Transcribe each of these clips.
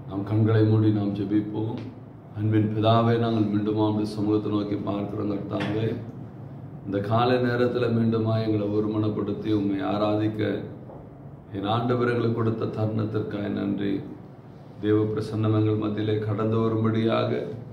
நாம் கண்களை மூடி நாம் ஜெபிப்போம் அன்பின் பிதாவே நாங்கள் மீண்டுமா அப்படி சமூகத்தை நோக்கி பார்க்கிறோம் கர்த்தாவே இந்த காலை நேரத்தில் மீண்டுமா எங்களை ஒருமனப்படுத்தி உண்மை ஆராதிக்க என் ஆண்டவர் எங்களுக்கு கொடுத்த தருணத்திற்காக நன்றி தேவ பிரசன்னம் எங்கள் மத்தியிலே கடந்து வரும்படியாக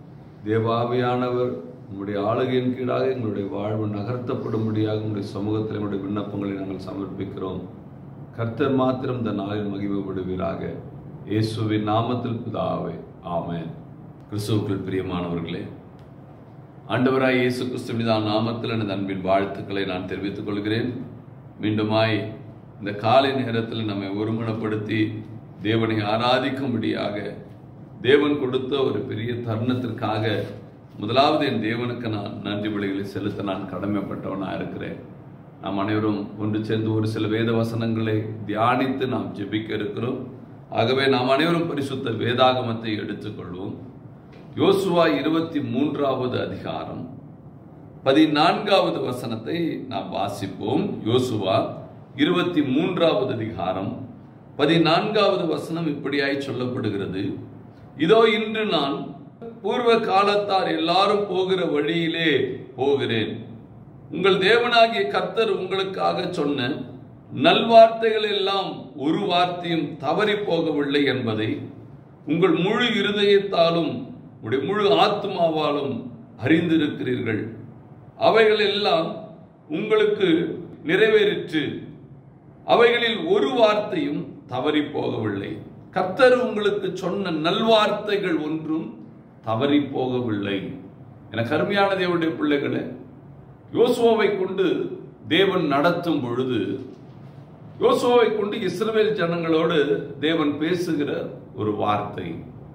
தேவாவியானவர் உங்களுடைய ஆளுகையின் கீழாக எங்களுடைய வாழ்வு நகர்த்தப்படும்படியாக உங்களுடைய சமூகத்தில் எங்களுடைய விண்ணப்பங்களை நாங்கள் சமர்ப்பிக்கிறோம் கர்த்தர் மாத்திரம் இந்த நாளில் மகிமைப்படுவீராக இயேசுவின் நாமத்தில் பிதாவே ஆமென் கிறிஸ்துவுக்குள் பிரியமானவர்களே ஆண்டவராய் இயேசு கிறிஸ்துவின் நாமத்தில் எனது அன்பின் வாழ்த்துக்களை நான் தெரிவித்துக் கொள்கிறேன் மீண்டுமாய் இந்த காலை நேரத்தில் நம்மை ஒருமனப்படுத்தி தேவனை ஆராதிக்கும்படியாக தேவன் கொடுத்த ஒரு பெரிய தருணத்திற்காக முதலாவது என் தேவனுக்கு நான் நன்றி விலைகளை செலுத்த நான் கடமைப்பட்டவனாக இருக்கிறேன் நாம் அனைவரும் ஒன்று சேர்ந்து ஒரு சில வேத வசனங்களை தியானித்து நாம் ஜெபிக்க இருக்கிறோம் ஆகவே நாம் அனைவரும் பரிசுத்த வேதாகமத்தை எடுத்துக்கொள்வோம் யோசுவா இருபத்தி மூன்றாவது அதிகாரம் பதினான்காவது வசனத்தை நாம் வாசிப்போம் யோசுவா இருபத்தி மூன்றாவது அதிகாரம் பதினான்காவது வசனம் இப்படியாய் சொல்லப்படுகிறது இதோ இன்று நான் பூர்வ காலத்தார் எல்லாரும் போகிற வழியிலே போகிறேன் உங்கள் தேவனாகிய கர்த்தர் உங்களுக்காக சொன்ன நல்வார்த்தைகள் எல்லாம் ஒரு வார்த்தையும் தவறி போகவில்லை என்பதை உங்கள் முழு இருதயத்தாலும் உடைய முழு ஆத்மாவாலும் அறிந்திருக்கிறீர்கள் அவைகள் எல்லாம் உங்களுக்கு நிறைவேறிற்று அவைகளில் ஒரு வார்த்தையும் தவறி போகவில்லை கர்த்தர் உங்களுக்கு சொன்ன நல்வார்த்தைகள் ஒன்றும் தவறி போகவில்லை என கருமையான தேவனுடைய பிள்ளைகளே யோசுவாவை கொண்டு தேவன் நடத்தும் பொழுது யோசுவாவை கொண்டு இஸ்ரவேல் ஜனங்களோடு தேவன் பேசுகிற ஒரு வார்த்தை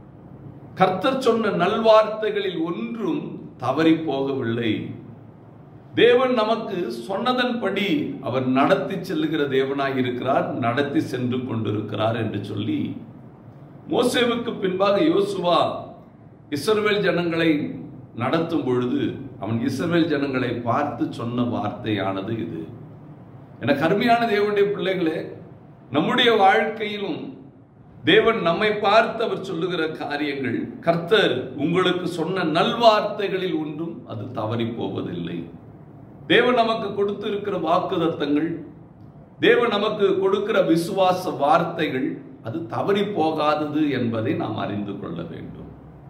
கர்த்தர் சொன்ன நல்வார்த்தைகளில் ஒன்றும் தவறி போகவில்லை தேவன் நமக்கு சொன்னதன்படி அவர் நடத்தி செல்லுகிற தேவனாய் இருக்கிறார் நடத்தி சென்று கொண்டிருக்கிறார் என்று சொல்லி மோசேவுக்கு பின்பாக யோசுவா இஸ்ரவேல் ஜனங்களை நடத்தும் பொழுது அவன் இஸ்ரவேல் ஜனங்களை பார்த்து சொன்ன வார்த்தையானது இது என கருமையான தேவனுடைய பிள்ளைகளே நம்முடைய வாழ்க்கையிலும் தேவன் நம்மை பார்த்து அவர் சொல்லுகிற காரியங்கள் கர்த்தர் உங்களுக்கு சொன்ன நல்வார்த்தைகளில் ஒன்றும் அது தவறி போவதில்லை தேவன் நமக்கு கொடுத்திருக்கிற வாக்குதத்தங்கள் தேவன் நமக்கு கொடுக்கிற விசுவாச வார்த்தைகள் அது தவறி போகாதது என்பதை நாம் அறிந்து கொள்ள வேண்டும்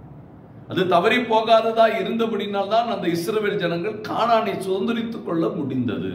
அது தவறி போகாததா இருந்தபடினால் தான் அந்த இஸ்ரவேல் ஜனங்கள் காணானை சுதந்திரித்துக் கொள்ள முடிந்தது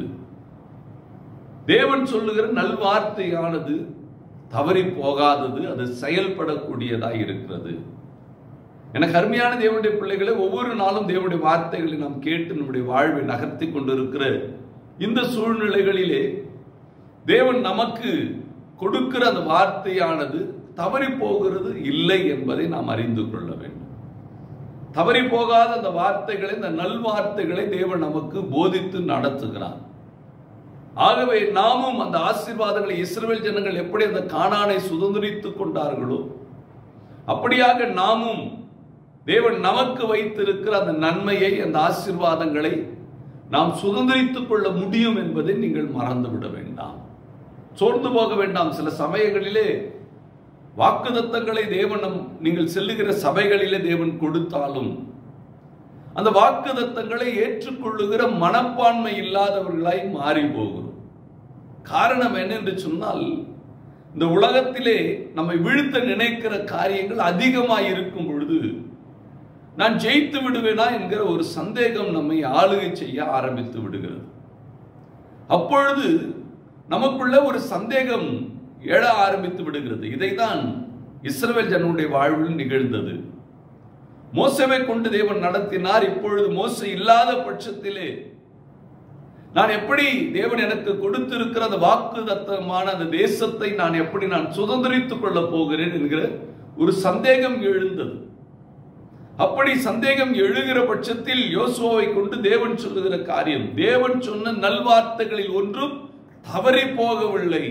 தேவன் சொல்லுகிற நல்வார்த்தையானது தவறி போகாதது அது செயல்படக்கூடியதாக இருக்கிறது எனக்கு அருமையான தேவனுடைய பிள்ளைகளை ஒவ்வொரு நாளும் தேவனுடைய வார்த்தைகளை நாம் கேட்டு நம்முடைய வாழ்வை நகர்த்தி கொண்டிருக்கிற இந்த சூழ்நிலைகளிலே தேவன் நமக்கு கொடுக்கிற அந்த வார்த்தையானது தவறி போகிறது இல்லை என்பதை நாம் அறிந்து கொள்ள வேண்டும் தவறி போகாத அந்த வார்த்தைகளை இந்த நல்வார்த்தைகளை தேவன் நமக்கு போதித்து நடத்துகிறார் ஆகவே நாமும் அந்த ஆசீர்வாதங்களை இஸ்ரவேல் ஜனங்கள் எப்படி அந்த காணானை சுதந்திரித்துக் கொண்டார்களோ அப்படியாக நாமும் தேவன் நமக்கு வைத்திருக்கிற அந்த நன்மையை அந்த ஆசீர்வாதங்களை நாம் சுதந்திரித்துக் கொள்ள முடியும் என்பதை நீங்கள் மறந்துவிட வேண்டாம் சோர்ந்து போக வேண்டாம் சில சமயங்களிலே வாக்குதத்தங்களை தேவன் நம் நீங்கள் செல்லுகிற சபைகளிலே தேவன் கொடுத்தாலும் அந்த வாக்குதத்தங்களை ஏற்றுக்கொள்ளுகிற மனப்பான்மை இல்லாதவர்களாய் மாறி போகிறோம் காரணம் என்னென்று சொன்னால் இந்த உலகத்திலே நம்மை வீழ்த்த நினைக்கிற காரியங்கள் அதிகமாக இருக்கும் பொழுது நான் ஜெயித்து விடுவேனா என்கிற ஒரு சந்தேகம் நம்மை ஆளுகை செய்ய ஆரம்பித்து விடுகிறது அப்பொழுது நமக்குள்ள ஒரு சந்தேகம் எழ ஆரம்பித்து விடுகிறது இதைதான் இஸ்ரவேல் ஜனனுடைய வாழ்வில் நிகழ்ந்தது மோசவை கொண்டு தேவன் நடத்தினார் இப்பொழுது மோச இல்லாத பட்சத்திலே நான் எப்படி தேவன் எனக்கு கொடுத்திருக்கிற அந்த வாக்கு தத்தமான அந்த தேசத்தை நான் எப்படி நான் சுதந்திரித்துக் கொள்ள போகிறேன் என்கிற ஒரு சந்தேகம் எழுந்தது அப்படி சந்தேகம் எழுகிற பட்சத்தில் யோசுவாவை கொண்டு தேவன் சொல்லுகிற காரியம் தேவன் சொன்ன நல்வார்த்தைகளில் ஒன்றும் தவறி போகவில்லை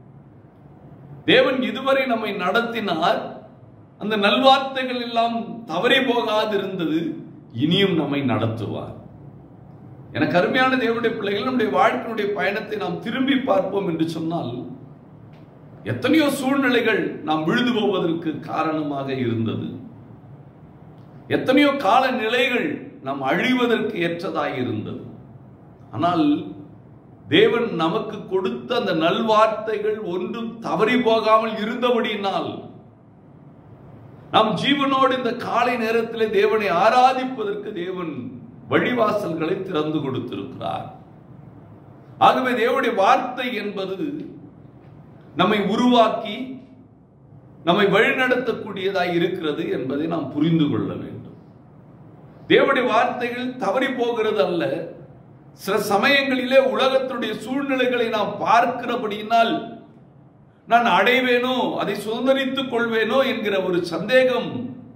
தேவன் இதுவரை நம்மை நடத்தினார் அந்த நல்வார்த்தைகள் எல்லாம் தவறி போகாதிருந்தது இனியும் நம்மை நடத்துவார் எனக்கு அருமையான தேவனுடைய பிள்ளைகள் நம்முடைய வாழ்க்கையினுடைய பயணத்தை நாம் திரும்பி பார்ப்போம் என்று சொன்னால் எத்தனையோ சூழ்நிலைகள் நாம் விழுந்து போவதற்கு காரணமாக இருந்தது எத்தனையோ கால நிலைகள் நாம் அழிவதற்கு ஏற்றதாக இருந்தது ஆனால் தேவன் நமக்கு கொடுத்த அந்த நல்வார்த்தைகள் ஒன்றும் தவறி போகாமல் இருந்தபடியினால் நாம் ஜீவனோடு இந்த காலை நேரத்திலே தேவனை ஆராதிப்பதற்கு தேவன் வழிவாசல்களை திறந்து கொடுத்திருக்கிறார் ஆகவே தேவனுடைய வார்த்தை என்பது நம்மை உருவாக்கி நம்மை வழிநடத்தக்கூடியதாய் இருக்கிறது என்பதை நாம் புரிந்து கொள்ள வேண்டும் தேவனுடைய வார்த்தைகள் தவறி போகிறது அல்ல சில சமயங்களிலே உலகத்துடைய சூழ்நிலைகளை நாம் பார்க்கிறபடியினால் நான் அடைவேனோ அதை சுதந்திரித்துக் கொள்வேனோ என்கிற ஒரு சந்தேகம்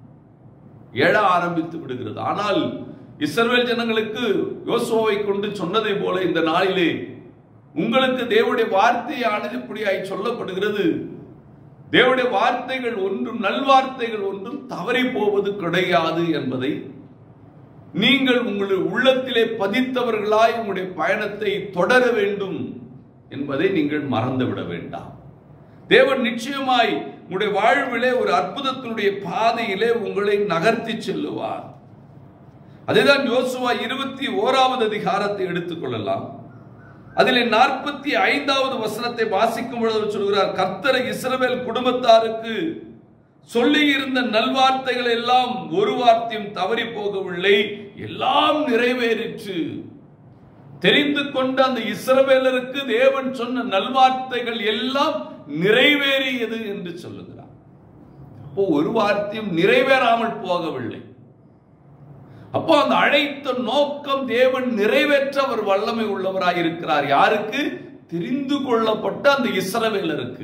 எழ ஆரம்பித்து விடுகிறது ஆனால் இஸ்ரவேல் ஜனங்களுக்கு யோசுவாவை கொண்டு சொன்னதை போல இந்த நாளிலே உங்களுக்கு தேவனுடைய வார்த்தையானது இப்படியாய் சொல்லப்படுகிறது தேவனுடைய வார்த்தைகள் ஒன்றும் நல்வார்த்தைகள் ஒன்றும் தவறி போவது கிடையாது என்பதை நீங்கள் உங்களுடைய உள்ளத்திலே பதித்தவர்களாய் உங்களுடைய பயணத்தை தொடர வேண்டும் என்பதை நீங்கள் மறந்துவிட வேண்டாம் தேவன் நிச்சயமாய் உங்களுடைய வாழ்விலே ஒரு அற்புதத்தினுடைய பாதையிலே உங்களை நகர்த்தி செல்லுவார் அதுதான் யோசுவா இருபத்தி ஓராவது அதிகாரத்தை எடுத்துக்கொள்ளலாம் அதிலே நாற்பத்தி ஐந்தாவது வசனத்தை வாசிக்கும் பொழுது அவர் சொல்கிறார் கர்த்தரை இஸ்ரவேல் குடும்பத்தாருக்கு சொல்லி இருந்த நல்வார்த்தைகள் எல்லாம் ஒரு வார்த்தையும் தவறி போகவில்லை எல்லாம் நிறைவேறிற்று தெரிந்து கொண்ட அந்த இஸ்ரவேலருக்கு தேவன் சொன்ன நல்வார்த்தைகள் எல்லாம் நிறைவேறியது என்று சொல்லுகிறார் அப்போ ஒரு வார்த்தையும் நிறைவேறாமல் போகவில்லை அப்போ அந்த அழைத்த நோக்கம் தேவன் நிறைவேற்ற அவர் வல்லமை உள்ளவராய் இருக்கிறார் யாருக்கு தெரிந்து கொள்ளப்பட்ட அந்த இஸ்ரவேலருக்கு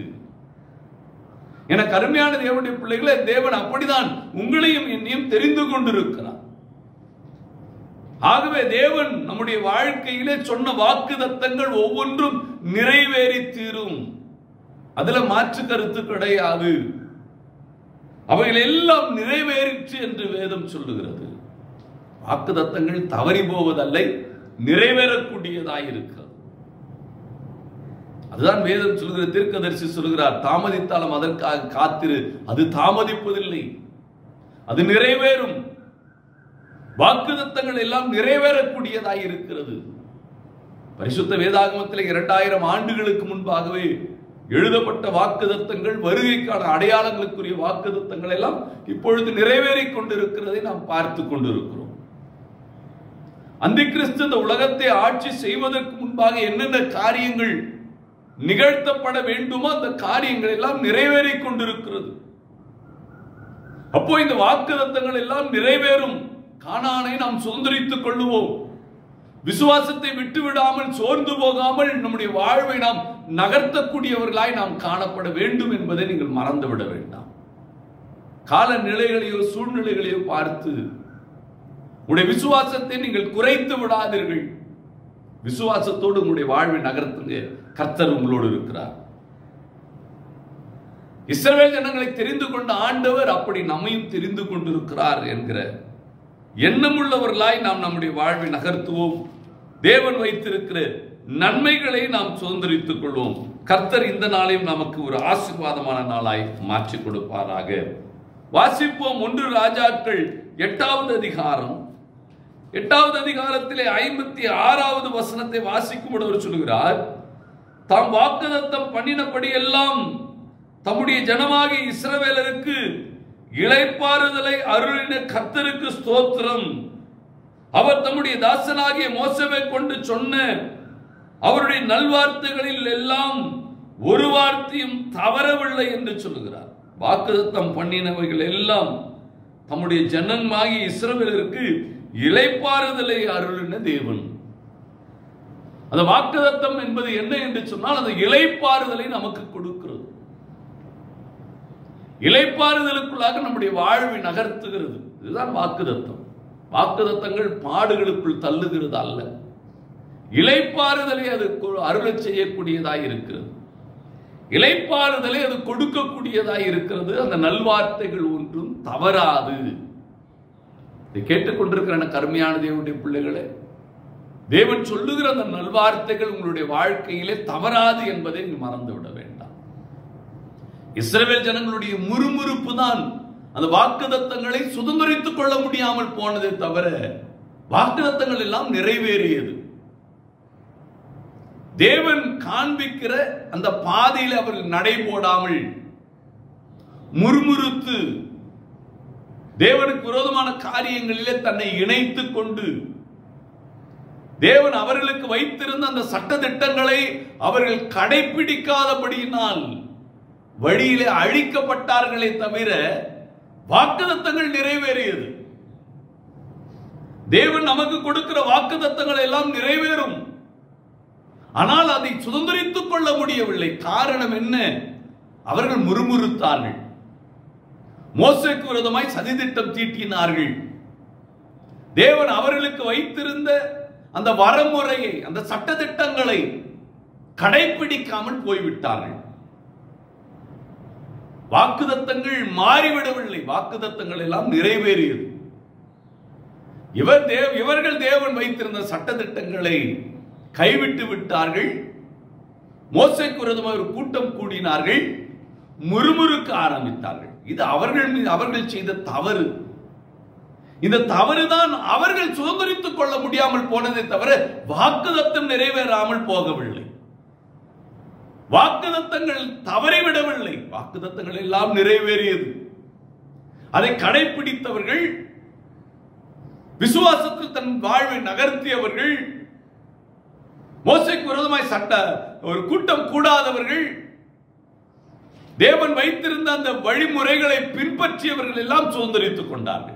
என கருமையான தேவனுடைய பிள்ளைகளை தேவன் அப்படிதான் உங்களையும் என்னையும் தெரிந்து கொண்டிருக்கிறார் ஆகவே தேவன் நம்முடைய வாழ்க்கையிலே சொன்ன வாக்கு தத்தங்கள் ஒவ்வொன்றும் நிறைவேறி தீரும் அதுல மாற்று கருத்து கிடையாது அவைகள் எல்லாம் நிறைவேறிற்று என்று வேதம் சொல்லுகிறது வாக்கு தத்தங்கள் தவறி போவதல்ல நிறைவேறக்கூடியதாய் இருக்கிறது அதுதான் வேதம் சொல்கிற தீர்க்கதரிசி சொல்கிறார் தாமதித்தாலும் அதற்காக காத்திரு அது தாமதிப்பதில்லை அது நிறைவேறும் வாக்குதத்தங்கள் எல்லாம் நிறைவேறக்கூடியதாய் இருக்கிறது பரிசுத்த வேதாகமத்தில் இரண்டாயிரம் ஆண்டுகளுக்கு முன்பாகவே எழுதப்பட்ட வாக்குதத்தங்கள் வருகைக்கான அடையாளங்களுக்குரிய வாக்குதத்தங்கள் எல்லாம் இப்பொழுது நிறைவேறிக் கொண்டிருக்கிறதை நாம் பார்த்து கொண்டிருக்கிறோம் அந்த கிறிஸ்து இந்த உலகத்தை ஆட்சி செய்வதற்கு முன்பாக என்னென்ன காரியங்கள் நிகழ்த்தப்பட வேண்டுமோ அந்த காரியங்கள் எல்லாம் நிறைவேறிக் கொண்டிருக்கிறது அப்போ இந்த வாக்குதத்தங்கள் எல்லாம் நிறைவேறும் காணானை நாம் சுதந்திரித்துக் கொள்ளுவோம் விசுவாசத்தை விட்டு விடாமல் சோர்ந்து போகாமல் நம்முடைய வாழ்வை நாம் நகர்த்தக்கூடியவர்களாய் நாம் காணப்பட வேண்டும் என்பதை நீங்கள் மறந்துவிட வேண்டாம் கால நிலைகளையோ சூழ்நிலைகளையோ பார்த்து உங்களுடைய விசுவாசத்தை நீங்கள் குறைத்து விடாதீர்கள் விசுவாசத்தோடு உங்களுடைய வாழ்வை நகர்த்துங்க கர்த்தர் உங்களோடு இருக்கிறார் இஸ்ரவேல் ஜனங்களை தெரிந்து கொண்ட ஆண்டவர் அப்படி நம்மையும் தெரிந்து கொண்டிருக்கிறார் என்கிற எண்ணமுள்ளவர்களாய் நாம் நம்முடைய வாழ்வை நகர்த்துவோம் தேவன் வைத்திருக்கிற நன்மைகளை நாம் சுதந்திரித்துக் கொள்வோம் கர்த்தர் இந்த நாளையும் நமக்கு ஒரு ஆசீர்வாதமான நாளாய் மாற்றி கொடுப்பாராக வாசிப்போம் ஒன்று ராஜாக்கள் எட்டாவது அதிகாரம் எட்டாவது அதிகாரத்திலே ஐம்பத்தி ஆறாவது வசனத்தை வாசிக்கும் அவர் சொல்கிறார் தாம் வாக்குதத்தம் பண்ணினபடி எல்லாம் தம்முடைய ஜனமாகிய இஸ்ரவேலருக்கு இளைப்பாறுதலை அருளின கர்த்தருக்கு ஸ்தோத்திரம் அவர் தம்முடைய தாசனாகிய மோசவை கொண்டு சொன்ன அவருடைய நல்வார்த்தைகளில் எல்லாம் ஒரு வார்த்தையும் தவறவில்லை என்று சொல்லுகிறார் வாக்குதத்தம் பண்ணினவைகள் எல்லாம் தம்முடைய ஜனமாகிய இஸ்ரவேலருக்கு இளைப்பாறுதலை அருளின தேவன் அந்த வாக்குதத்தம் என்பது என்ன என்று சொன்னால் அந்த இளைப்பாறுதலை நமக்கு கொடுக்கிறது இளைப்பாறுதலுக்குள்ளாக நம்முடைய வாழ்வை நகர்த்துகிறது இதுதான் வாக்குதத்தம் வாக்குதத்தங்கள் பாடுகளுக்குள் தள்ளுகிறது அல்ல இளைப்பாறுதலை அது அருளச் செய்யக்கூடியதாய் இருக்கிறது இளைப்பாறுதலை அது கொடுக்கக்கூடியதாய் இருக்கிறது அந்த நல்வார்த்தைகள் ஒன்றும் தவறாது இதை கேட்டுக்கொண்டிருக்கிற கருமையான தேவனுடைய பிள்ளைகளே தேவன் சொல்லுகிற அந்த நல்வார்த்தைகள் உங்களுடைய வாழ்க்கையிலே தவறாது என்பதை நீ மறந்து விட வேண்டாம் இஸ்ரவேல் ஜனங்களுடைய முறுமுறுப்பு தான் அந்த வாக்குதத்தங்களை சுதந்திரித்துக் கொள்ள முடியாமல் போனதே தவிர வாக்குதத்தங்கள் எல்லாம் நிறைவேறியது தேவன் காண்பிக்கிற அந்த பாதையில் அவர்கள் நடைபோடாமல் முறுமுறுத்து தேவனுக்கு விரோதமான காரியங்களிலே தன்னை இணைத்துக் கொண்டு தேவன் அவர்களுக்கு வைத்திருந்த அந்த சட்ட திட்டங்களை அவர்கள் கடைபிடிக்காதபடியினால் வழியிலே அழிக்கப்பட்டார்களே தவிர வாக்குதத்தங்கள் நிறைவேறியது தேவன் நமக்கு கொடுக்கிற வாக்குதத்தங்கள் எல்லாம் நிறைவேறும் ஆனால் அதை சுதந்திரித்துக் கொள்ள முடியவில்லை காரணம் என்ன அவர்கள் முறுமுறுத்தார்கள் மோசைக்கு விரோதமாய் சதித்திட்டம் தீட்டினார்கள் தேவன் அவர்களுக்கு வைத்திருந்த அந்த வரமுறையை அந்த சட்டத்திட்டங்களை கடைபிடிக்காமல் போய்விட்டார்கள் வாக்குதத்தங்கள் மாறிவிடவில்லை வாக்குதத்தங்கள் எல்லாம் நிறைவேறியது இவர் தேவ இவர்கள் தேவன் வைத்திருந்த சட்டத்திட்டங்களை கைவிட்டு விட்டார்கள் மோசைக்கு விரோதமாக ஒரு கூட்டம் கூடினார்கள் முறுமுறுக்க ஆரம்பித்தார்கள் இது அவர்கள் மீது அவர்கள் செய்த தவறு இந்த தவறுதான் அவர்கள் சுதந்திரித்துக் கொள்ள முடியாமல் போனதை தவிர வாக்குதத்தம் நிறைவேறாமல் போகவில்லை வாக்குதத்தங்கள் தவறிவிடவில்லை வாக்குதத்தங்கள் எல்லாம் நிறைவேறியது அதை கடைபிடித்தவர்கள் விசுவாசத்தில் தன் வாழ்வை நகர்த்தியவர்கள் மோசைக்கு விரோதமாய் சட்ட ஒரு கூட்டம் கூடாதவர்கள் தேவன் வைத்திருந்த அந்த வழிமுறைகளை பின்பற்றியவர்கள் எல்லாம் சுதந்திரித்துக் கொண்டார்கள்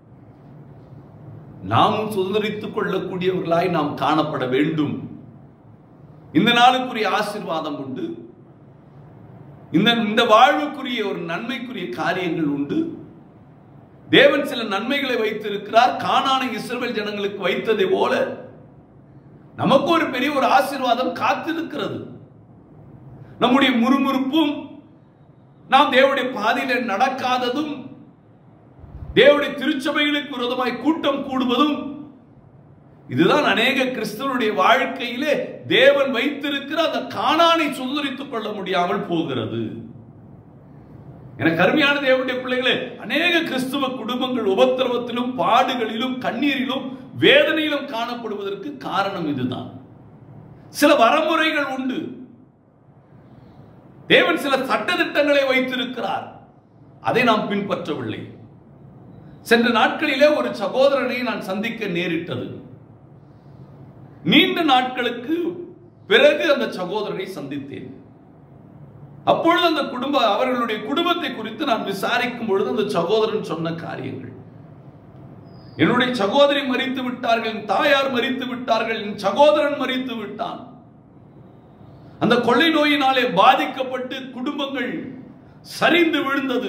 நாமும் சுதந்திரித்துக் கொள்ளக்கூடியவர்களாய் நாம் காணப்பட வேண்டும் இந்த நாளுக்குரிய ஆசீர்வாதம் உண்டு இந்த இந்த வாழ்வுக்குரிய ஒரு நன்மைக்குரிய காரியங்கள் உண்டு தேவன் சில நன்மைகளை வைத்திருக்கிறார் கானானை இஸ்ரவேல் ஜனங்களுக்கு வைத்ததை போல நமக்கு ஒரு பெரிய ஒரு ஆசீர்வாதம் காத்திருக்கிறது நம்முடைய முறுமுறுப்பும் நாம் தேவனுடைய பாதையில நடக்காததும் தேவனுடைய திருச்சபைகளுக்கு விரோதமாய் கூட்டம் கூடுவதும் இதுதான் அநேக கிறிஸ்தவனுடைய வாழ்க்கையிலே தேவன் வைத்திருக்கிற அந்த காணானை சுதந்திரித்துக் கொள்ள முடியாமல் போகிறது எனக்கு அருமையான தேவனுடைய பிள்ளைகளே அநேக கிறிஸ்துவ குடும்பங்கள் உபத்திரவத்திலும் பாடுகளிலும் கண்ணீரிலும் வேதனையிலும் காணப்படுவதற்கு காரணம் இதுதான் சில வரமுறைகள் உண்டு தேவன் சில சட்டதிட்டங்களை வைத்திருக்கிறார் அதை நாம் பின்பற்றவில்லை சென்ற நாட்களிலே ஒரு சகோதரனை நான் சந்திக்க நேரிட்டது நீண்ட நாட்களுக்கு பிறகு அந்த சகோதரனை சந்தித்தேன் அப்பொழுது அந்த குடும்ப அவர்களுடைய குடும்பத்தை குறித்து நான் விசாரிக்கும் பொழுது அந்த சகோதரன் சொன்ன காரியங்கள் என்னுடைய சகோதரி மறித்து விட்டார்கள் என் தாயார் மறித்து விட்டார்கள் என் சகோதரன் மறித்து விட்டான் அந்த கொள்ளை நோயினாலே பாதிக்கப்பட்டு குடும்பங்கள் சரிந்து விழுந்தது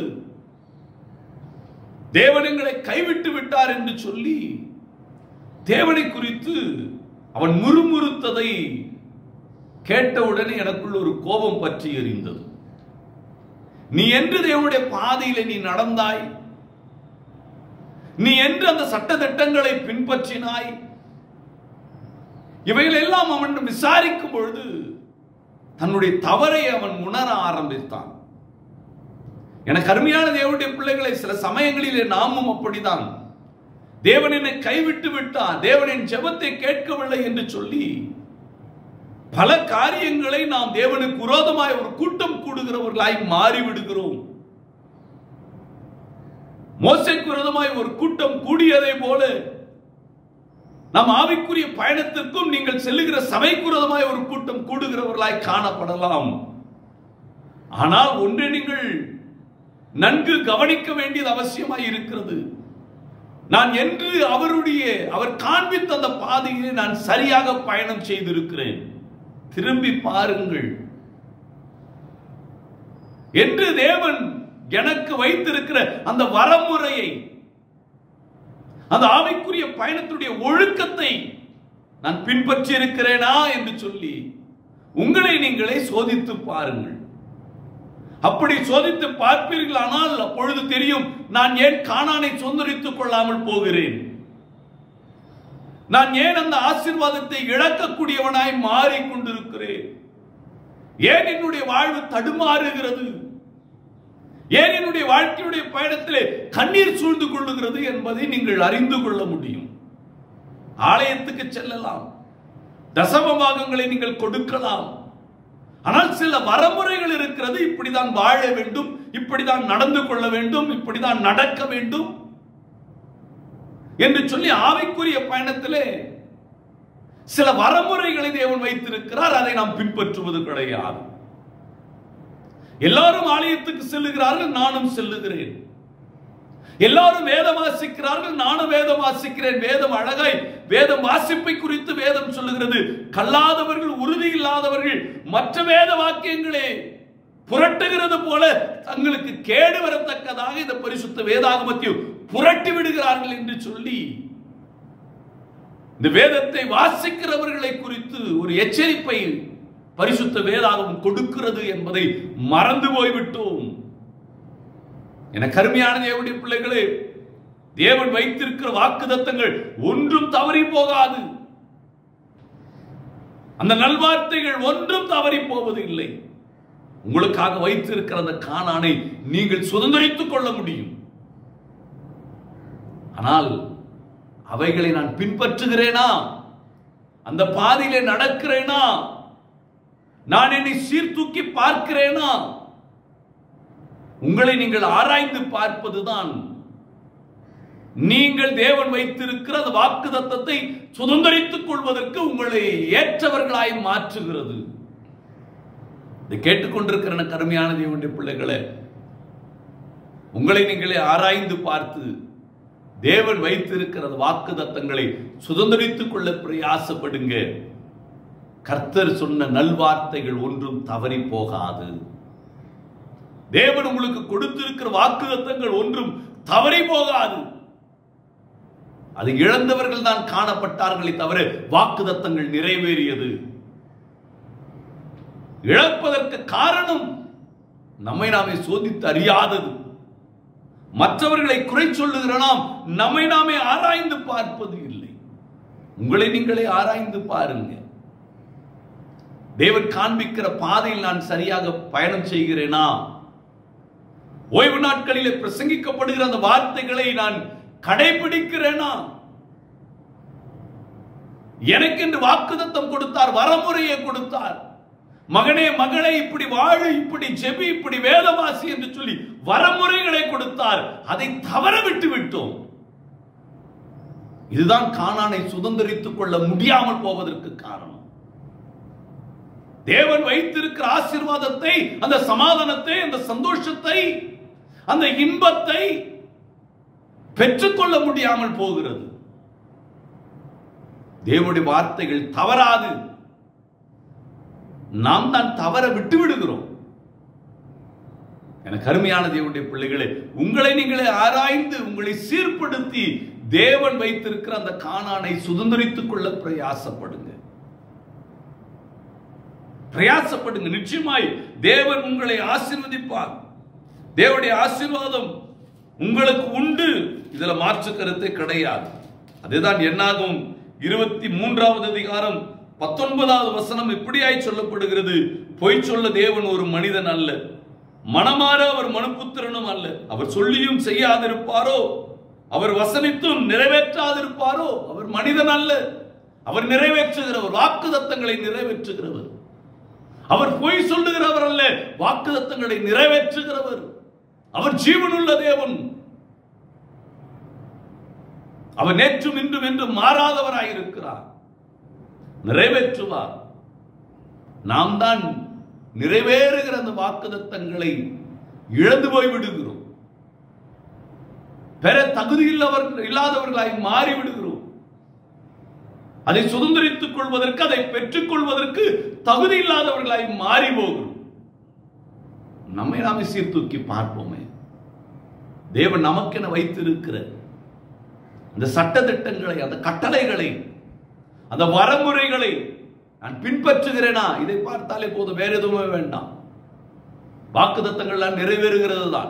தேவன் எங்களை கைவிட்டு விட்டார் என்று சொல்லி தேவனை குறித்து அவன் முறுமுறுத்ததை கேட்டவுடனே எனக்குள்ள ஒரு கோபம் பற்றி எறிந்தது நீ என்று தேவனுடைய பாதையில நீ நடந்தாய் நீ என்று அந்த சட்ட திட்டங்களை பின்பற்றினாய் இவைகள் எல்லாம் அவன் விசாரிக்கும் பொழுது தன்னுடைய தவறை அவன் உணர ஆரம்பித்தான் எனக்கு அருமையான தேவனுடைய பிள்ளைகளை சில சமயங்களிலே நாமும் அப்படிதான் தேவன் என்னை கைவிட்டு விட்டான் தேவனின் ஜெபத்தை கேட்கவில்லை என்று சொல்லி பல காரியங்களை நாம் தேவனுக்கு விரோதமாய் ஒரு கூட்டம் கூடுகிறவர்களாய் மாறிவிடுகிறோம் மோசைக்கு விரோதமாய் ஒரு கூட்டம் கூடியதை போல நம் ஆவிக்குரிய பயணத்திற்கும் நீங்கள் செல்லுகிற சபைக்கு விரோதமாய் ஒரு கூட்டம் கூடுகிறவர்களாய் காணப்படலாம் ஆனால் ஒன்றை நீங்கள் நன்கு கவனிக்க வேண்டியது அவசியமாய் இருக்கிறது நான் என்று அவருடைய அவர் காண்பித்த அந்த பாதையிலே நான் சரியாக பயணம் செய்திருக்கிறேன் திரும்பி பாருங்கள் என்று தேவன் எனக்கு வைத்திருக்கிற அந்த வரமுறையை அந்த ஆவிக்குரிய பயணத்துடைய ஒழுக்கத்தை நான் பின்பற்றி இருக்கிறேனா என்று சொல்லி உங்களை நீங்களே சோதித்து பாருங்கள் அப்படி சோதித்து பார்ப்பீர்களானால் அப்பொழுது தெரியும் நான் ஏன் காணானை சொந்தரித்துக் கொள்ளாமல் போகிறேன் நான் ஏன் அந்த ஆசீர்வாதத்தை இழக்கக்கூடியவனாய் மாறிக்கொண்டிருக்கிறேன் ஏன் என்னுடைய வாழ்வு தடுமாறுகிறது ஏன் என்னுடைய வாழ்க்கையுடைய பயணத்திலே கண்ணீர் சூழ்ந்து கொள்ளுகிறது என்பதை நீங்கள் அறிந்து கொள்ள முடியும் ஆலயத்துக்கு செல்லலாம் தசம பாகங்களை நீங்கள் கொடுக்கலாம் ஆனால் சில வரமுறைகள் இருக்கிறது இப்படிதான் வாழ வேண்டும் இப்படிதான் நடந்து கொள்ள வேண்டும் இப்படிதான் நடக்க வேண்டும் என்று சொல்லி ஆவிக்குரிய பயணத்திலே சில வரமுறைகளை தேவன் வைத்திருக்கிறார் அதை நாம் பின்பற்றுவது கிடையாது எல்லாரும் ஆலயத்துக்கு செல்லுகிறார்கள் நானும் செல்லுகிறேன் எல்லாரும் வேதம் வாசிக்கிறார்கள் நானும் வேதம் வாசிக்கிறேன் வேதம் அழகாய் வேதம் வாசிப்பை குறித்து வேதம் சொல்லுகிறது கல்லாதவர்கள் உறுதி இல்லாதவர்கள் மற்ற வேத வாக்கியங்களே புரட்டுகிறது போல தங்களுக்கு கேடு வரத்தக்கதாக இந்த பரிசுத்த வேதாகமத்தையும் புரட்டி விடுகிறார்கள் என்று சொல்லி இந்த வேதத்தை வாசிக்கிறவர்களை குறித்து ஒரு எச்சரிப்பை பரிசுத்த வேதாகம் கொடுக்கிறது என்பதை மறந்து போய்விட்டோம் என கருமையான தேவனுடைய பிள்ளைகளே தேவன் வைத்திருக்கிற வாக்குதத்தங்கள் ஒன்றும் தவறி போகாது அந்த நல்வார்த்தைகள் ஒன்றும் தவறி போவது இல்லை உங்களுக்காக வைத்திருக்கிற அந்த காணானை நீங்கள் சுதந்திரித்துக் கொள்ள முடியும் ஆனால் அவைகளை நான் பின்பற்றுகிறேனா அந்த பாதையிலே நடக்கிறேனா நான் என்னை சீர்தூக்கி பார்க்கிறேனா உங்களை நீங்கள் ஆராய்ந்து பார்ப்பதுதான் நீங்கள் தேவன் வைத்திருக்கிற அந்த வாக்கு தத்தத்தை சுதந்திரித்துக் கொள்வதற்கு உங்களை ஏற்றவர்களாய் மாற்றுகிறது இதை கேட்டுக்கொண்டிருக்கிற கருமையான தேவனுடைய பிள்ளைகளே உங்களை நீங்களே ஆராய்ந்து பார்த்து தேவன் வைத்திருக்கிற வாக்கு தத்தங்களை சுதந்திரித்துக் கொள்ள பிரயாசப்படுங்க கர்த்தர் சொன்ன நல்வார்த்தைகள் ஒன்றும் தவறி போகாது தேவன் உங்களுக்கு கொடுத்திருக்கிற வாக்குதத்தங்கள் ஒன்றும் தவறி போகாது அது இழந்தவர்கள் தான் காணப்பட்டார்களே தவிர வாக்குதத்தங்கள் நிறைவேறியது இழப்பதற்கு காரணம் நம்மை நாமே சோதித்து அறியாதது மற்றவர்களை குறை சொல்லுகிற நாம் நம்மை நாமே ஆராய்ந்து பார்ப்பது இல்லை உங்களை நீங்களே ஆராய்ந்து பாருங்க தேவன் காண்பிக்கிற பாதையில் நான் சரியாக பயணம் செய்கிறேனா ஓய்வு நாட்களிலே பிரசங்கிக்கப்படுகிற அந்த வார்த்தைகளை நான் கடைபிடிக்கிறேனா எனக்கென்று வாக்குதத்தம் கொடுத்தார் வரமுறையை கொடுத்தார் மகனே மகளே இப்படி வாழு இப்படி ஜெபி இப்படி வேதவாசி என்று சொல்லி வரமுறைகளை கொடுத்தார் அதை தவற விட்டு விட்டோம் இதுதான் காணானை சுதந்திரித்துக் கொள்ள முடியாமல் போவதற்கு காரணம் தேவன் வைத்திருக்கிற ஆசீர்வாதத்தை அந்த சமாதானத்தை அந்த சந்தோஷத்தை அந்த இன்பத்தை பெற்றுக்கொள்ள முடியாமல் போகிறது தேவனுடைய வார்த்தைகள் தவறாது நாம் தான் தவற விட்டு விடுகிறோம் எனக்கு அருமையான தேவனுடைய பிள்ளைகளே உங்களை நீங்களே ஆராய்ந்து உங்களை சீர்படுத்தி தேவன் வைத்திருக்கிற அந்த காணானை சுதந்திரித்துக் கொள்ள பிரயாசப்படுங்க பிரயாசப்படுங்க நிச்சயமாய் தேவன் உங்களை ஆசீர்வதிப்பார் தேவனுடைய ஆசீர்வாதம் உங்களுக்கு உண்டு இதுல மாற்று கருத்தை கிடையாது அதுதான் என்னாகும் இருபத்தி மூன்றாவது அதிகாரம் பத்தொன்பதாவது வசனம் இப்படியாய் சொல்லப்படுகிறது பொய் சொல்ல தேவன் ஒரு மனிதன் அல்ல மனமாற அவர் மனுப்புத்திரனும் அல்ல அவர் சொல்லியும் செய்யாதிருப்பாரோ அவர் வசனித்தும் நிறைவேற்றாதிருப்பாரோ அவர் மனிதன் அல்ல அவர் நிறைவேற்றுகிறவர் வாக்குதத்தங்களை நிறைவேற்றுகிறவர் அவர் பொய் சொல்லுகிறவர் அல்ல வாக்குதத்தங்களை நிறைவேற்றுகிறவர் அவர் ஜீவனுள்ள தேவன் அவர் நேற்றும் இன்றும் என்றும் மாறாதவராயிருக்கிறார் நிறைவேற்றுவார் நாம் தான் நிறைவேறுகிற அந்த வாக்குதத்தங்களை இழந்து போய் விடுகிறோம் பெற தகுதி இல்லாதவர்களாய் மாறி விடுகிறோம் அதை சுதந்திரித்துக் கொள்வதற்கு அதை பெற்றுக் கொள்வதற்கு தகுதி இல்லாதவர்களாய் மாறி போகிறோம் நம்மை நாமே சீர்தூக்கி பார்ப்போமே தேவன் நமக்கென வைத்திருக்கிற அந்த சட்ட திட்டங்களை அந்த கட்டளைகளை அந்த வரமுறைகளை நான் பின்பற்றுகிறேனா இதை பார்த்தாலே போதும் வேற எதுவுமே வேண்டாம் வாக்குதத்தங்கள்லாம் நிறைவேறுகிறது தான்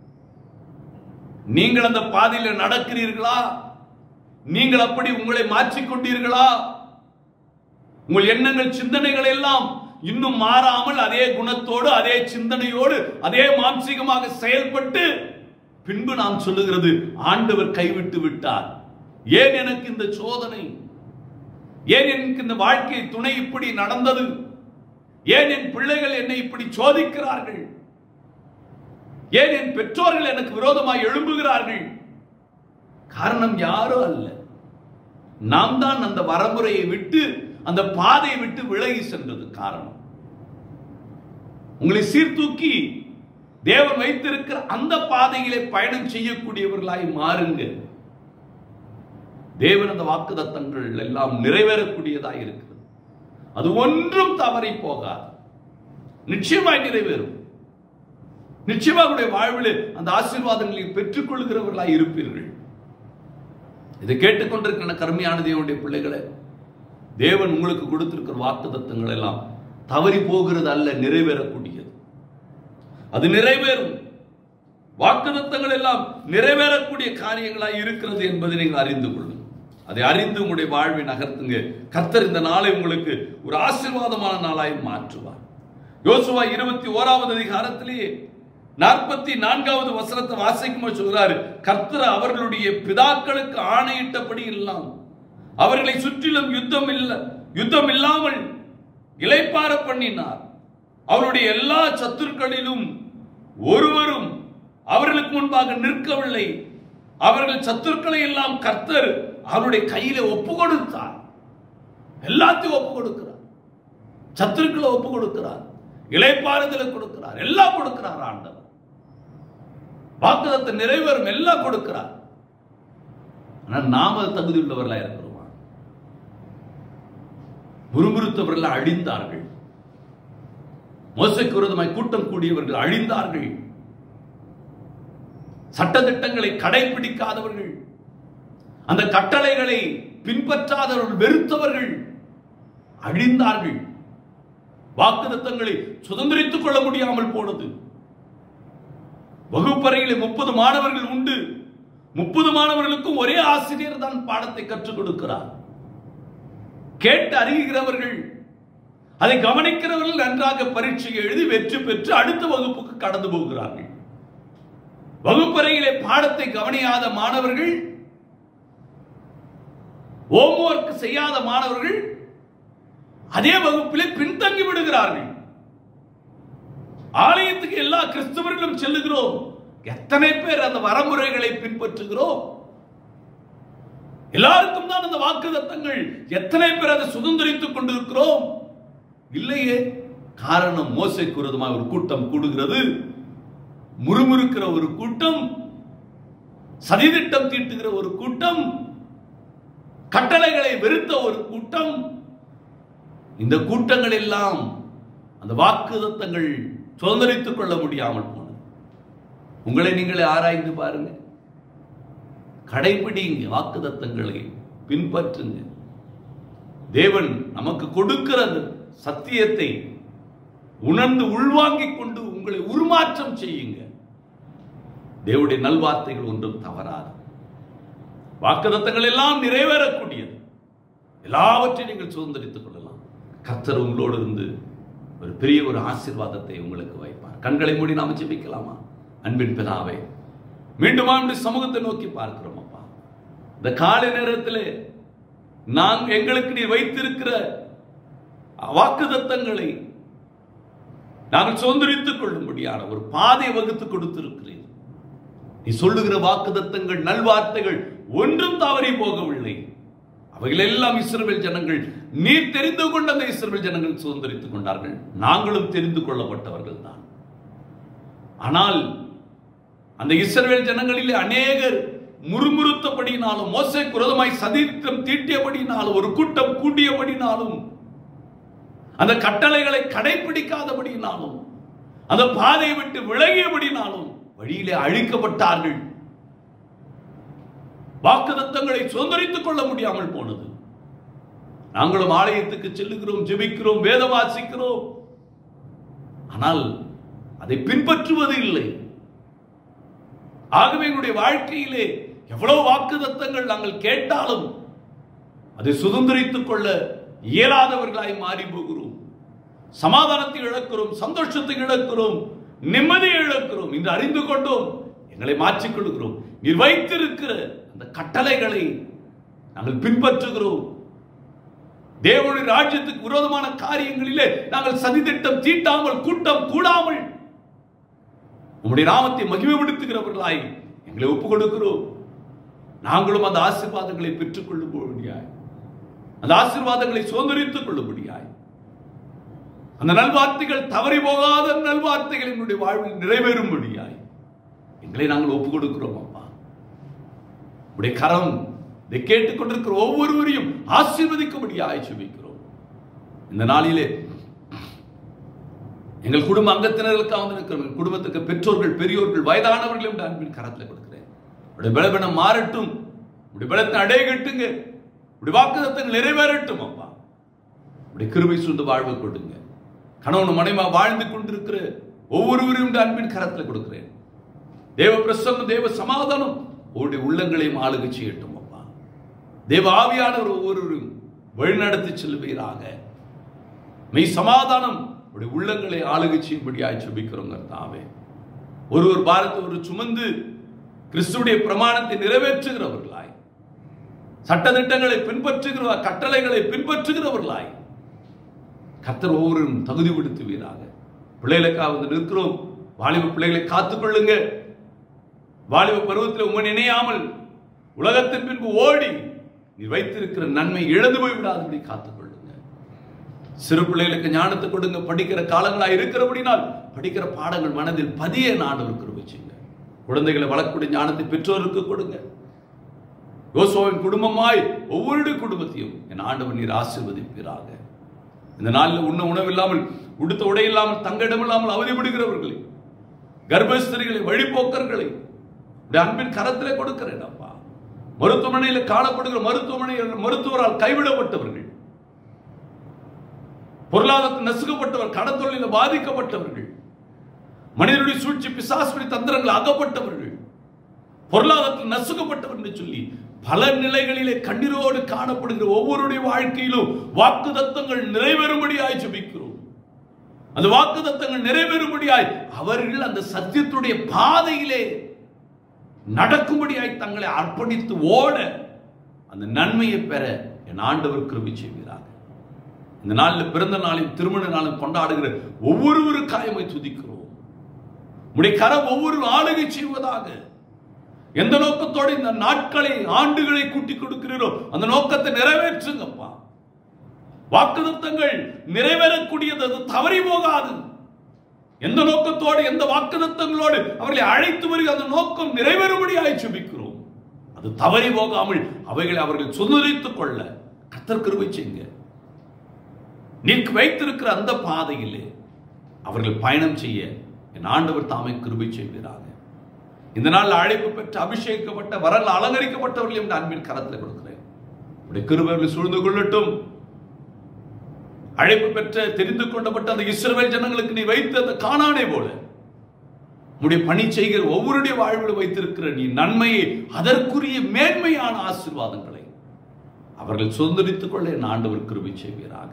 நீங்கள் அந்த பாதையில் நடக்கிறீர்களா நீங்கள் அப்படி உங்களை மாற்றிக்கொண்டீர்களா உங்கள் எண்ணங்கள் சிந்தனைகள் எல்லாம் இன்னும் மாறாமல் அதே குணத்தோடு அதே சிந்தனையோடு அதே மாம்சீகமாக செயல்பட்டு பின்பு நாம் சொல்லுகிறது ஆண்டவர் கைவிட்டு விட்டார் ஏன் எனக்கு இந்த சோதனை ஏன் எனக்கு இந்த வாழ்க்கை துணை இப்படி நடந்தது ஏன் என் பிள்ளைகள் என்னை இப்படி சோதிக்கிறார்கள் ஏன் என் பெற்றோர்கள் எனக்கு விரோதமாக எழும்புகிறார்கள் காரணம் யாரோ அல்ல நாம் தான் அந்த வரமுறையை விட்டு அந்த பாதையை விட்டு விலகி சென்றது காரணம் உங்களை சீர்தூக்கி தேவன் வைத்திருக்கிற அந்த பாதையிலே பயணம் செய்யக்கூடியவர்களாய் மாறுங்க தேவன் அந்த வாக்குதத்தங்கள் எல்லாம் நிறைவேறக்கூடியதாய் இருக்கிறது அது ஒன்றும் தவறி போகாது நிச்சயமாய் நிறைவேறும் நிச்சயமாக உங்களுடைய வாழ்வில் அந்த ஆசீர்வாதங்களை பெற்றுக் கொள்கிறவர்களாய் இருப்பீர்கள் இதை கேட்டுக்கொண்டிருக்கிற கருமையான தேவனுடைய பிள்ளைகளை தேவன் உங்களுக்கு கொடுத்திருக்கிற வாக்குதத்தங்கள் எல்லாம் தவறி போகிறது அல்ல நிறைவேறக்கூடியது அது நிறைவேறும் வாக்குதத்தங்கள் எல்லாம் நிறைவேறக்கூடிய காரியங்களாய் இருக்கிறது என்பதை நீங்கள் அறிந்து கொள்ளுங்கள் அதை அறிந்து உங்களுடைய வாழ்வை நகர்த்துங்க கர்த்தர் இந்த நாளை உங்களுக்கு ஒரு ஆசீர்வாதமான நாளாய் மாற்றுவார் யோசுவா இருபத்தி ஓராவது அதிகாரத்திலேயே நாற்பத்தி நான்காவது வசனத்தை வாசிக்கும் சொல்கிறாரு கர்த்தர் அவர்களுடைய பிதாக்களுக்கு ஆணையிட்டபடி எல்லாம் அவர்களை சுற்றிலும் யுத்தம் இல்ல யுத்தம் இல்லாமல் இலைப்பார பண்ணினார் அவருடைய எல்லா சத்துருக்களிலும் ஒருவரும் அவர்களுக்கு முன்பாக நிற்கவில்லை அவர்கள் சத்துருக்களை எல்லாம் கர்த்தர் அவருடைய கையில ஒப்பு கொடுத்தார் எல்லாத்தையும் ஒப்பு கொடுக்கிறார் சத்துருக்களை ஒப்பு கொடுக்கிறார் இலைப்பாறுதலை கொடுக்கிறார் எல்லாம் கொடுக்கிறார் ஆண்டவர் வாக்குதத்தை நிறைவேறும் எல்லாம் கொடுக்கிறார் ஆனால் நாம தகுதி உள்ளவர்களா இருக்கிறோமா முறுமுறுத்தவர்கள் அழிந்தார்கள் மோசைக்கு விரோதமாய் கூட்டம் கூடியவர்கள் அழிந்தார்கள் சட்டத்திட்டங்களை கடைபிடிக்காதவர்கள் அந்த கட்டளைகளை பின்பற்றாதவர்கள் வெறுத்தவர்கள் அழிந்தார்கள் வாக்குதத்தங்களை சுதந்திரித்துக் கொள்ள முடியாமல் போனது வகுப்பறையிலே முப்பது மாணவர்கள் உண்டு முப்பது மாணவர்களுக்கும் ஒரே ஆசிரியர் தான் பாடத்தை கற்றுக் கொடுக்கிறார் கேட்டு அறிகிறவர்கள் அதை கவனிக்கிறவர்கள் நன்றாக பரீட்சை எழுதி வெற்றி பெற்று அடுத்த வகுப்புக்கு கடந்து போகிறார்கள் வகுப்பறையிலே பாடத்தை கவனியாத மாணவர்கள் ஹோம்ஒர்க் செய்யாத மாணவர்கள் அதே வகுப்பிலே பின்தங்கி விடுகிறார்கள் ஆலயத்துக்கு எல்லா கிறிஸ்தவர்களும் செல்லுகிறோம் எத்தனை பேர் அந்த வரமுறைகளை பின்பற்றுகிறோம் எல்லாருக்கும் தான் அந்த வாக்குதத்தங்கள் எத்தனை பேர் அதை சுதந்திரித்துக் கொண்டிருக்கிறோம் இல்லையே காரணம் மோசைக்கு விரோதமாக ஒரு கூட்டம் கூடுகிறது முறுமுறுக்கிற ஒரு கூட்டம் சதிதிட்டம் தீட்டுகிற ஒரு கூட்டம் கட்டளைகளை வெறுத்த ஒரு கூட்டம் இந்த கூட்டங்கள் எல்லாம் அந்த வாக்குதத்தங்கள் சுதந்திரித்துக் கொள்ள முடியாமல் போனது உங்களை நீங்களே ஆராய்ந்து பாருங்க கடைபிடிங்க வாக்குதத்தங்களை பின்பற்றுங்க தேவன் நமக்கு கொடுக்கிற அந்த சத்தியத்தை உணர்ந்து உள்வாங்கிக் கொண்டு உங்களை உருமாற்றம் செய்யுங்க தேவனுடைய நல்வார்த்தைகள் ஒன்றும் தவறாது வாக்குதத்தங்கள் எல்லாம் நிறைவேறக்கூடியது எல்லாவற்றையும் நீங்கள் சுதந்திரித்துக் கொள்ளலாம் கர்த்தர் உங்களோடு இருந்து ஒரு பெரிய ஒரு ஆசீர்வாதத்தை உங்களுக்கு வைப்பார் கண்களை மூடி நாம ஜெபிக்கலாமா அன்பின் பிதாவே மீண்டும் நம்முடைய சமூகத்தை நோக்கி பார்க்கிறோம் அப்பா இந்த காலை நேரத்தில் நான் எங்களுக்கு நீ வைத்திருக்கிற வாக்குதத்தங்களை நாங்கள் சுதந்திரித்துக் கொள்ளும்படியான ஒரு பாதை வகுத்து கொடுத்திருக்கிறேன் நீ சொல்லுகிற வாக்குதத்தங்கள் நல்வார்த்தைகள் ஒன்றும் தவறி போகவில்லை அவைகள் எல்லாம் இஸ்ரவேல் ஜனங்கள் நீ தெரிந்து கொண்ட அந்த இஸ்ரவேல் ஜனங்கள் சுதந்திரித்துக் கொண்டார்கள் நாங்களும் தெரிந்து கொள்ளப்பட்டவர்கள் தான் ஆனால் அந்த இஸ்ரவேல் ஜனங்களிலே அநேகர் முறுமுறுத்தபடினாலும் மோசை குரதமாய் சதித்திரம் தீட்டியபடினாலும் ஒரு கூட்டம் கூட்டியபடினாலும் அந்த கட்டளைகளை கடைபிடிக்காதபடினாலும் அந்த பாதையை விட்டு விலகியபடினாலும் வழியிலே அழிக்கப்பட்டார்கள் வாக்குதத்தங்களை சுதந்திரித்துக் கொள்ள முடியாமல் போனது நாங்களும் ஆலயத்துக்கு செல்லுகிறோம் ஜெபிக்கிறோம் வேத வாசிக்கிறோம் ஆனால் அதை பின்பற்றுவது இல்லை ஆகவே எங்களுடைய வாழ்க்கையிலே எவ்வளவு வாக்குதத்தங்கள் நாங்கள் கேட்டாலும் அதை சுதந்திரித்துக் கொள்ள இயலாதவர்களாய் மாறி போகிறோம் சமாதானத்தை இழக்கிறோம் சந்தோஷத்தை இழக்கிறோம் நிம்மதியை இழக்கிறோம் என்று அறிந்து கொண்டோம் எங்களை மாற்றிக் கொள்கிறோம் நீர் வைத்திருக்கிற அந்த கட்டளைகளை நாங்கள் பின்பற்றுகிறோம் தேவனுடைய ராஜ்யத்துக்கு விரோதமான காரியங்களிலே நாங்கள் சதித்திட்டம் தீட்டாமல் கூட்டம் கூடாமல் உம்முடைய நாமத்தை மகிமைப்படுத்துகிறவர்களாய் எங்களை ஒப்புக் கொடுக்கிறோம் நாங்களும் அந்த ஆசீர்வாதங்களை பெற்றுக் கொள்ளும்படியாய் அந்த ஆசீர்வாதங்களை சுதந்திரித்துக் கொள்ளும்படியாய் அந்த நல்வார்த்தைகள் தவறி போகாத நல்வார்த்தைகள் எங்களுடைய வாழ்வில் நிறைவேறும்படியாய் எங்களை நாங்கள் ஒப்புக் கொடுக்கிறோம் அப்பா உடைய கரம் இதை கேட்டுக்கொண்டிருக்கிற ஒவ்வொருவரையும் ஆசீர்வதிக்கும்படியாய் செபிக்கிறோம் இந்த நாளிலே எங்கள் குடும்ப அங்கத்தினர்களுக்காக வந்து இருக்கிறோம் எங்கள் குடும்பத்துக்கு பெற்றோர்கள் பெரியோர்கள் வயதானவர்களும் உடைய அன்பின் கரத்தில் கொடுக்கிறேன் உடைய பலவீனம் மாறட்டும் உடைய பலத்தை அடைய கட்டுங்க உடைய வாக்குதத்தங்கள் நிறைவேறட்டும் அப்பா உடைய கிருபை சூழ்ந்து வாழ்வு கொடுங்க கணவன் மனைமா வாழ்ந்து கொண்டிருக்கிற ஒவ்வொருவரையும் உடைய அன்பின் கரத்தில் கொடுக்கிறேன் தேவ பிரசன்னம் தேவ சமாதானம் உங்களுடைய உள்ளங்களையும் ஆளுகை செய்யட்டும் அப்பா தேவ ஆவியானவர் ஒவ்வொருவரும் வழிநடத்தி செல்வீராக மெய் சமாதானம் உடைய உள்ளங்களை ஆளுகை செய்யும்படியாய் செபிக்கிறோம் கர்த்தாவே ஒருவர் பாரத்தை ஒரு சுமந்து கிறிஸ்துடைய பிரமாணத்தை நிறைவேற்றுகிறவர்களாய் சட்டதிட்டங்களை பின்பற்றுகிற கட்டளைகளை பின்பற்றுகிறவர்களாய் கர்த்தர் ஒவ்வொருவரும் தகுதிப்படுத்துவீராக பிள்ளைகளுக்காக வந்து நிற்கிறோம் வாலிப பிள்ளைகளை காத்துக்கொள்ளுங்க வாலிப பருவத்தில் உண்மை நினையாமல் உலகத்தின் பின்பு ஓடி நீ வைத்திருக்கிற நன்மை இழந்து போய் விடாதபடி காத்துக்கொள்ளுங்க சிறு பிள்ளைகளுக்கு ஞானத்தை கொடுங்க படிக்கிற காலங்களா இருக்கிறபடினால் படிக்கிற பாடங்கள் மனதில் பதிய நாடு வச்சுங்க குழந்தைகளை வளர்க்கக்கூடிய ஞானத்தை பெற்றோருக்கு கொடுங்க யோசுவாவின் குடும்பமாய் ஒவ்வொரு குடும்பத்தையும் என் ஆண்டவன் நீர் ஆசீர்வதிப்பீராக இந்த நாளில் உண்ண உணவில்லாமல் உடுத்த உடை இல்லாமல் தங்க இடமில்லாமல் அவதிப்படுகிறவர்களை கர்ப்பஸ்திரிகளை வழிபோக்கர்களை உடைய அன்பின் கரத்திலே கொடுக்கிறேன் அப்பா மருத்துவமனையில் காணப்படுகிற மருத்துவமனையில் மருத்துவரால் கைவிடப்பட்டவர்கள் பொருளாதாரத்தில் நசுக்கப்பட்டவர் கடத்தொழில பாதிக்கப்பட்டவர்கள் மனிதனுடைய சூழ்ச்சி பிசாசுடைய தந்திரங்கள் அகப்பட்டவர்கள் பொருளாதாரத்தில் நசுக்கப்பட்டவர் என்று சொல்லி பல நிலைகளிலே கண்ணீரோடு காணப்படுகிற ஒவ்வொருடைய வாழ்க்கையிலும் வாக்கு தத்தங்கள் நிறைவேறும்படியாய் ஜெபிக்கிறோம் அந்த வாக்கு தத்தங்கள் நிறைவேறும்படியாய் அவர்கள் அந்த சத்தியத்துடைய பாதையிலே நடக்கும்படியாய் தங்களை அர்ப்பணித்து ஓட அந்த நன்மையை பெற என் ஆண்டவர் கிருபை செய்கிறார் இந்த நாளில் பிறந்த நாளையும் திருமண நாளும் கொண்டாடுகிற ஒவ்வொருவருக்காயமை துதிக்கிறோம் உடைய கரம் ஒவ்வொரு ஆளுகை செய்வதாக எந்த நோக்கத்தோடு இந்த நாட்களை ஆண்டுகளை கூட்டி கொடுக்கிறீரோ அந்த நோக்கத்தை நிறைவேற்றுங்கப்பா வாக்குதத்தங்கள் நிறைவேறக்கூடியது அது தவறி போகாது எந்த நோக்கத்தோடு எந்த வாக்குதத்தங்களோடு அவர்களை அழைத்து வருகிற அந்த நோக்கம் நிறைவேறும்படியாய் சுபிக்கிறோம் அது தவறி போகாமல் அவைகளை அவர்கள் சுதந்திரித்துக் கொள்ள கத்தர் கிருபை செய்யுங்க நீ வைத்திருக்கிற அந்த பாதையிலே அவர்கள் பயணம் செய்ய என் ஆண்டவர் தாமே கிருபை செய்கிறாங்க இந்த நாள் அழைப்பு பெற்று அபிஷேகிக்கப்பட்ட வரல் அலங்கரிக்கப்பட்டவர்கள் என்ற அன்பின் கரத்தில் கொடுக்கிறேன் உடைய கிருபைகளை சூழ்ந்து கொள்ளட்டும் அழைப்பு பெற்ற தெரிந்து கொண்டப்பட்ட அந்த இஸ்ரவேல் ஜனங்களுக்கு நீ வைத்த அந்த காணானே போல உடைய பணி செய்கிற ஒவ்வொருடைய வாழ்வில் வைத்திருக்கிற நீ நன்மையை அதற்குரிய மேன்மையான ஆசீர்வாதங்களை அவர்கள் சுதந்திரித்துக் கொள்ள என் ஆண்டவர் கிருபை செய்வீராக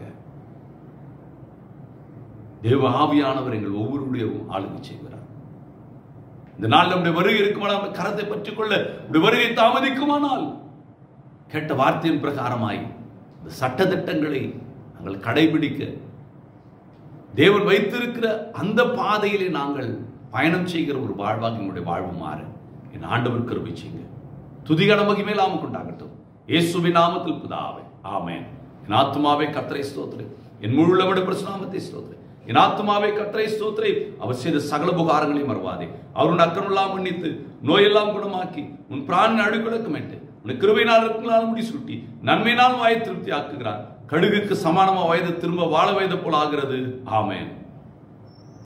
தேவ ஆவியானவர் எங்கள் ஒவ்வொருடைய ஆளுகை செய்கிறார் இந்த நாள் நம்முடைய வருகை இருக்குமானால் கரத்தை பற்றிக் கொள்ள உடைய வருகை தாமதிக்குமானால் கேட்ட வார்த்தையின் பிரகாரமாய் இந்த சட்டத்திட்டங்களை நாங்கள் கடைபிடிக்க தேவன் வைத்திருக்கிற அந்த பாதையிலே நாங்கள் பயணம் செய்கிற ஒரு வாழ்வாக எங்களுடைய வாழ்வு மாற என் ஆண்டவர் கிருபை செய்யுங்க துதிகன மகிமையிலாம கொண்டாகட்டும் இயேசுவின் நாமத்தில் பிதாவே ஆமென் என் ஆத்மாவே கத்தரை ஸ்தோத்திரம் என் முழுளவிட பிரசுநாமத்தை ஸ்தோத்திரம் என் ஆத்மாவே கத்தரை ஸ்தோத்திரை அவர் செய்த சகல புகாரங்களையும் மறவாதே அவருடைய அக்கிரமெல்லாம் மன்னித்து நோயெல்லாம் குணமாக்கி உன் பிராணன் அழுகுலக்கமேட்டு உன் கிருபையினால் இருக்கலால் முடி சுட்டி நன்மையினால் வாயை திருப்தி ஆக்குகிறார் கடுகுக்கு சமானமா வயது திரும்ப வாழ வயது போல் ஆகிறது ஆமென்